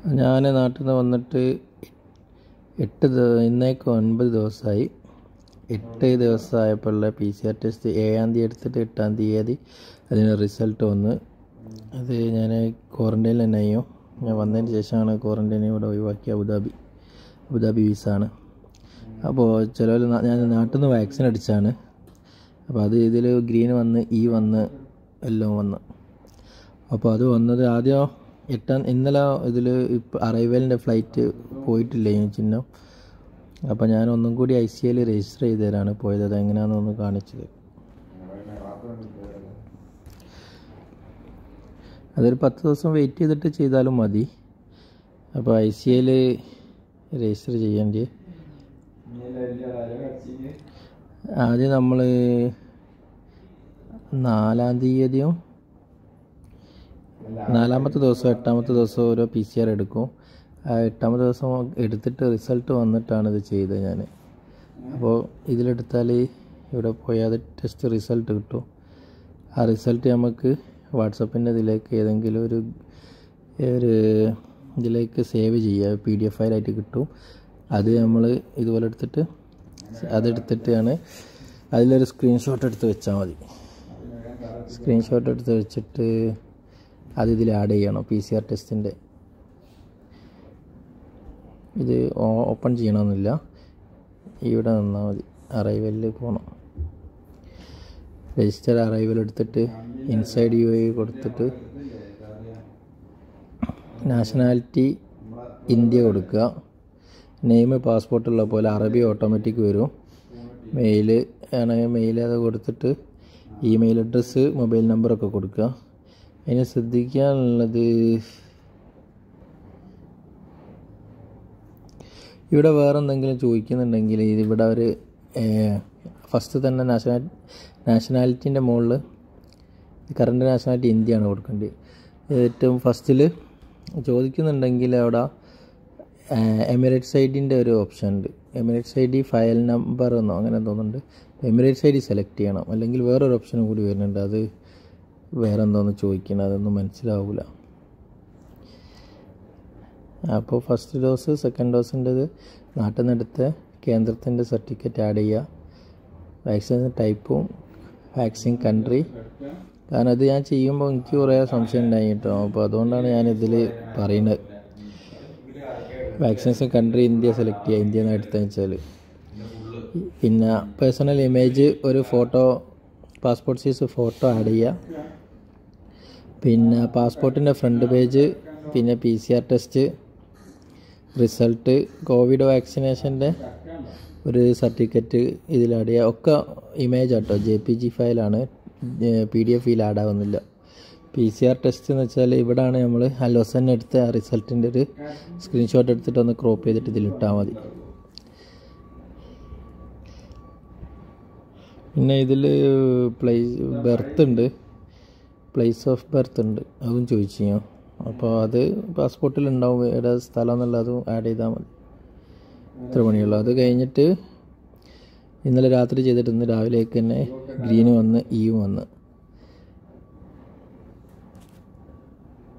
ഞാൻ നാട്ടിൽ നിന്ന് വന്നിട്ട് എട്ട് ദിവ- ഇന്നേക്ക് ഒൻപത് ദിവസമായി എട്ട് ദിവസമായപ്പോഴുള്ള പി സി ആർ ടെസ്റ്റ് ഏഴാം തീയതി എടുത്തിട്ട് എട്ടാം തീയതി അതിന് റിസൾട്ട് വന്ന് അത് ഞാൻ ക്വാറൻറ്റൈനിൽ തന്നെ ആയോ ഞാൻ വന്നതിന് ശേഷമാണ് ക്വാറൻറ്റൈൻ ഇവിടെ ഒഴിവാക്കി അബുദാബി അബുദാബി വിസാണ് അപ്പോൾ ചിലവർ ഞാൻ നാട്ടിൽ നിന്ന് വാക്സിൻ അടിച്ചാണ് അപ്പോൾ അത് ഇതിൽ ഗ്രീൻ വന്ന് ഇ വന്ന് എല്ലാം വന്ന് അപ്പോൾ അത് വന്നത് ആദ്യം എട്ടാം ഇന്നലെ ഇതിൽ ഇപ്പോൾ അറൈവലിൻ്റെ ഫ്ലൈറ്റ് പോയിട്ടില്ല ഈ ചിഹ്നം അപ്പോൾ ഞാൻ ഒന്നും കൂടി ഐ സി ഐയിൽ രജിസ്റ്റർ ചെയ്ത് തരാണ് പോയത് അത് എങ്ങനെയാണെന്നൊന്ന് കാണിച്ചത് അതൊരു പത്ത് ദിവസം വെയിറ്റ് ചെയ്തിട്ട് ചെയ്താലും മതി അപ്പോൾ ഐ സി ഐയിൽ രജിസ്റ്റർ ചെയ്യേണ്ടി ആദ്യം നമ്മൾ നാലാം തീയതിയും നാലാമത്തെ ദിവസം എട്ടാമത്തെ ദിവസം ഓരോ പി സി ആർ എടുക്കും ആ എട്ടാമത്തെ ദിവസം എടുത്തിട്ട് റിസൾട്ട് വന്നിട്ടാണ് ഇത് ചെയ്തത് ഞാൻ അപ്പോൾ ഇതിലെടുത്താൽ ഇവിടെ പോയാൽ ടെസ്റ്റ് റിസൾട്ട് കിട്ടും ആ റിസൾട്ട് നമുക്ക് വാട്സപ്പിൻ്റെ ഇതിലേക്ക് ഏതെങ്കിലും ഒരു ഒരു ഇതിലേക്ക് സേവ് ചെയ്യുക പി ഡി എഫ് ഫയലായിട്ട് കിട്ടും അത് നമ്മൾ ഇതുപോലെ എടുത്തിട്ട് അതെടുത്തിട്ടാണ് അതിലൊരു സ്ക്രീൻഷോട്ട് എടുത്ത് വെച്ചാൽ മതി സ്ക്രീൻഷോട്ട് എടുത്ത് വെച്ചിട്ട് അത് ഇതിൽ ആഡ് ചെയ്യണം പി സി ആർ ടെസ്റ്റിൻ്റെ ഇത് ഓപ്പൺ ചെയ്യണമെന്നില്ല ഇവിടെ നിന്നാൽ മതി അറൈവലിൽ പോകണം രജിസ്റ്റർ അറൈവൽ എടുത്തിട്ട് ഇൻസൈഡ് യു ഐ കൊടുത്തിട്ട് നാഷണാലിറ്റി ഇന്ത്യ കൊടുക്കുക നെയിം പാസ്പോർട്ടുള്ള പോലെ അറബി ഓട്ടോമാറ്റിക് വരും മെയിൽ ആണെങ്കിൽ മെയിൽ അത് കൊടുത്തിട്ട് ഇമെയിൽ അഡ്രസ്സ് മൊബൈൽ നമ്പറൊക്കെ കൊടുക്കുക അതിന് ശ്രദ്ധിക്കാനുള്ളത് ഇവിടെ വേറെ എന്തെങ്കിലും ചോദിക്കുന്നുണ്ടെങ്കിൽ ഇവിടെ അവർ ഫസ്റ്റ് തന്നെ നാഷണാ നാഷണാലിറ്റീൻ്റെ മുകളിൽ കറണ്ട് നാഷണാലിറ്റി ഇന്ത്യയാണ് കൊടുക്കേണ്ടത് ഏറ്റവും ഫസ്റ്റിൽ ചോദിക്കുന്നുണ്ടെങ്കിൽ അവിടെ എമിറേറ്റ്സ് ഐ ഡിൻ്റെ ഒരു ഓപ്ഷൻ ഉണ്ട് Emirates I D file number എന്നോ അങ്ങനെ തോന്നുന്നുണ്ട് എമിറേറ്റ്സ് ഐ ഡി സെലക്ട് ചെയ്യണം അല്ലെങ്കിൽ വേറൊരു ഓപ്ഷനും കൂടി വരുന്നുണ്ട് അത് വേറെ എന്തോന്ന് ചോദിക്കണം അതൊന്നും മനസ്സിലാവില്ല അപ്പോൾ ഫസ്റ്റ് ഡോസ് സെക്കൻഡ് ഡോസിൻ്റെത് നാട്ടിൽ നിന്ന് എടുത്ത കേന്ദ്രത്തിൻ്റെ സർട്ടിഫിക്കറ്റ് ആഡ് ചെയ്യുക വാക്സിൻ ടൈപ്പും വാക്സിൻ കൺട്രി കാരണം അത് ഞാൻ ചെയ്യുമ്പോൾ എനിക്ക് കുറേ സംശയം ഉണ്ടായി കേട്ടോ അപ്പോൾ അതുകൊണ്ടാണ് ഞാനിതിൽ പറയുന്നത് വാക്സിനേഷൻ കൺട്രി ഇന്ത്യ സെലക്ട് ചെയ്യുക ഇന്ത്യ എന്ന് എടുത്തതെന്ന് വെച്ചാൽ പിന്നെ പേഴ്സണൽ ഇമേജ് ഒരു photo passport size photo add ചെയ്യുക പിന്നെ പാസ്പോർട്ടിൻ്റെ ഫ്രണ്ട് പേജ് പിന്നെ P C R test result Covid വാക്സിനേഷൻ്റെ ഒരു സർട്ടിഫിക്കറ്റ് ഇതിൽ ആഡ് ചെയ്യുക ഒക്കെ image auto J P G ഫയലാണ് പി ഡി എഫിൽ ആഡ് ആവുന്നില്ല പി സി ആർ ടെസ്റ്റ് എന്ന് വെച്ചാൽ ഇവിടെയാണ് നമ്മൾ അലോസൻ എടുത്ത ആ റിസൾട്ടിൻ്റെ ഒരു സ്ക്രീൻഷോട്ട് എടുത്തിട്ട് ഒന്ന് ക്രോപ്പ് ചെയ്തിട്ട് ഇതിലിട്ടാൽ മതി പിന്നെ ഇതിൽ പ്ലേസ് ബർത്ത് ഉണ്ട് പ്ലേസ് ഓഫ് ബർത്ത് ഉണ്ട് അതും ചോദിച്ചു ഞാൻ അപ്പോൾ അത് പാസ്പോർട്ടിൽ ഉണ്ടാവും ഏതാ സ്ഥലം എന്നുള്ള അതും ആഡ് ചെയ്താൽ മതി ഇത്ര പണിയുള്ളൂ അത് കഴിഞ്ഞിട്ട് ഇന്നലെ രാത്രി ചെയ്തിട്ട് ഇന്ന് രാവിലേക്ക് തന്നെ ഗ്രീന് വന്ന് ഇയും വന്ന്